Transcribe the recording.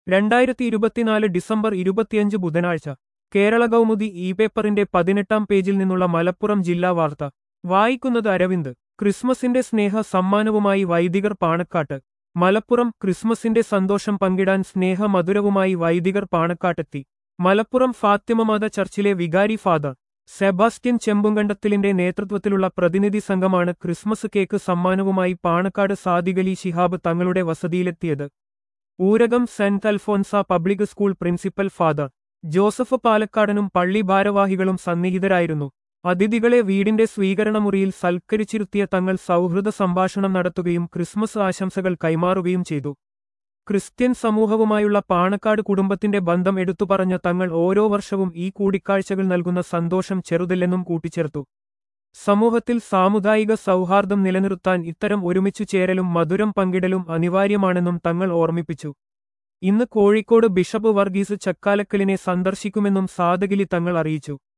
രണ്ടായിരത്തി ഇരുപത്തിനാല് ഡിസംബർ ഇരുപത്തിയഞ്ച് ബുധനാഴ്ച കേരള കൗമുദി ഇ പേപ്പറിന്റെ പതിനെട്ടാം പേജിൽ നിന്നുള്ള മലപ്പുറം ജില്ലാ വാർത്ത വായിക്കുന്നത് അരവിന്ദ് ക്രിസ്മസിന്റെ സ്നേഹ സമ്മാനവുമായി വൈദികർ പാണക്കാട്ട് മലപ്പുറം ക്രിസ്മസിന്റെ സന്തോഷം പങ്കിടാൻ സ്നേഹമധുരവുമായി വൈദികർ പാണക്കാട്ടെത്തി മലപ്പുറം ഫാത്തിമമാത ചർച്ചിലെ വികാരി ഫാദർ സെബാസ്റ്റ്യൻ ചെമ്പുങ്കണ്ടത്തിലിന്റെ നേതൃത്വത്തിലുള്ള പ്രതിനിധി സംഘമാണ് ക്രിസ്മസ് കേക്ക് സമ്മാനവുമായി പാണക്കാട് സാദിഖലി ശിഹാബ് തങ്ങളുടെ വസതിയിലെത്തിയത് Oorakam Saint Alphonsa public school principal father Joseph പാലക്കാടനും പള്ളി ഭാരവാഹികളും സന്നിഹിതരായിരുന്നു അതിഥികളെ വീടിന്റെ സ്വീകരണമുറിയിൽ സൽക്കരിച്ചിരുത്തിയ തങ്ങൾ സൗഹൃദ സംഭാഷണം നടത്തുകയും ക്രിസ്മസ് ആശംസകൾ കൈമാറുകയും ചെയ്തു ക്രിസ്ത്യൻ സമൂഹവുമായുള്ള പാണക്കാട് കുടുംബത്തിന്റെ ബന്ധം എടുത്തുപറഞ്ഞ തങ്ങൾ ഓരോ വർഷവും ഈ കൂടിക്കാഴ്ചകൾ നൽകുന്ന സന്തോഷം ചെറുതില്ലെന്നും കൂട്ടിച്ചേർത്തു സമൂഹത്തിൽ സാമുദായിക സൗഹാർദ്ദം നിലനിർത്താൻ ഇത്തരം ഒരുമിച്ചു ചേരലും മധുരം പങ്കിടലും അനിവാര്യമാണെന്നും തങ്ങൾ ഓർമ്മിപ്പിച്ചു ഇന്ന് കോഴിക്കോട് ബിഷപ്പ് വർഗീസ് ചക്കാലക്കലിനെ സന്ദർശിക്കുമെന്നും സാദഗിലി തങ്ങൾ അറിയിച്ചു